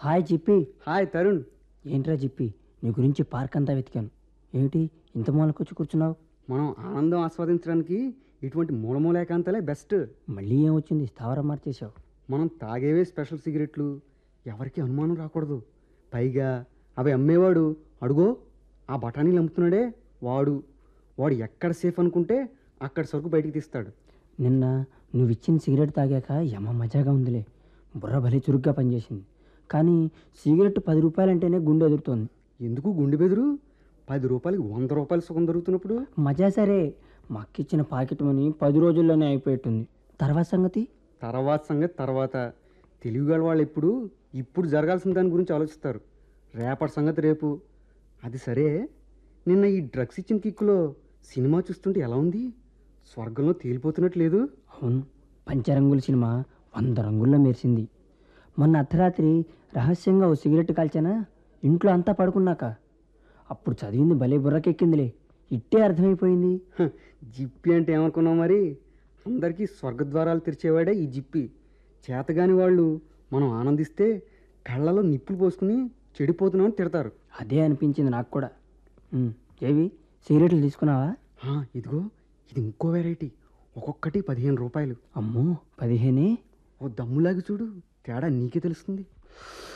hi జిప్పి hi Tarun ఏంట్రా జిప్పి నీ గురించి పార్క్ అంతా వెతికాను ఏమిటి ఇంత మూలకొచ్చి కూర్చున్నావు మనం ఆనందం ఆస్వాదించడానికి ఇటువంటి మూలమూల ఏకాంతాలే బెస్ట్ మళ్ళీ ఏమొచ్చింది స్థావరం మార్చేశావు మనం తాగేవే స్పెషల్ సిగరెట్లు ఎవరికి అనుమానం రాకూడదు పైగా అవి అమ్మేవాడు అడుగో ఆ బఠానీలు అమ్ముతున్నాడే వాడు వాడు ఎక్కడ సేఫ్ అనుకుంటే అక్కడ సరుకు బయటికి తీస్తాడు నిన్న నువ్వు ఇచ్చిన సిగరెట్ తాగాక యమ మజాగా ఉందిలే బుర్ర భలే చురుగ్గా పనిచేసింది కానీ సిగరెట్ పది రూపాయలంటేనే గుండె ఎదురుతోంది ఎందుకు గుండె బెదురు పది రూపాయలకి వంద రూపాయలు సుఖం దొరుకుతున్నప్పుడు మజా సరే మా అక్క ఇచ్చిన పాకెట్ మనీ పది రోజుల్లోనే అయిపోయేట్టుంది తర్వాత సంగతి తర్వాత సంగతి తర్వాత తెలివిగల వాళ్ళు ఎప్పుడు ఇప్పుడు జరగాల్సిన దాని గురించి ఆలోచిస్తారు రేపటి సంగతి రేపు అది సరే నిన్న ఈ డ్రగ్స్ ఇచ్చిన కిక్కులో సినిమా చూస్తుంటే ఎలా ఉంది స్వర్గంలో తేలిపోతున్నట్టు లేదు అవును పంచరంగుల సినిమా వంద రంగుల్లో మెరిసింది మొన్న అర్ధరాత్రి రహస్యంగా ఓ సిగరెట్ కాల్చానా ఇంట్లో అంతా పడుకున్నాక అప్పుడు చదివింది భలే బుర్రకెక్కిందిలే ఇట్టే అర్థమైపోయింది హ, జిప్పి అంటే ఏమనుకున్నావు మరి అందరికీ స్వర్గద్వారాలు తెరిచేవాడే ఈ జిప్పి చేతగాని వాళ్ళు మనం ఆనందిస్తే కళ్ళలో నిప్పులు పోసుకుని చెడిపోతున్నామని తిడతారు అదే అనిపించింది నాకు కూడా ఉమ్, ఏవి సిగరెట్లు తీసుకున్నావా హా, ఇదిగో ఇది ఇంకో వెరైటీ ఒక్కొక్కటి పదిహేను రూపాయలు అమ్మో పదిహేనే ఓ దమ్ములాగి చూడు తేడా నీకే తెలుస్తుంది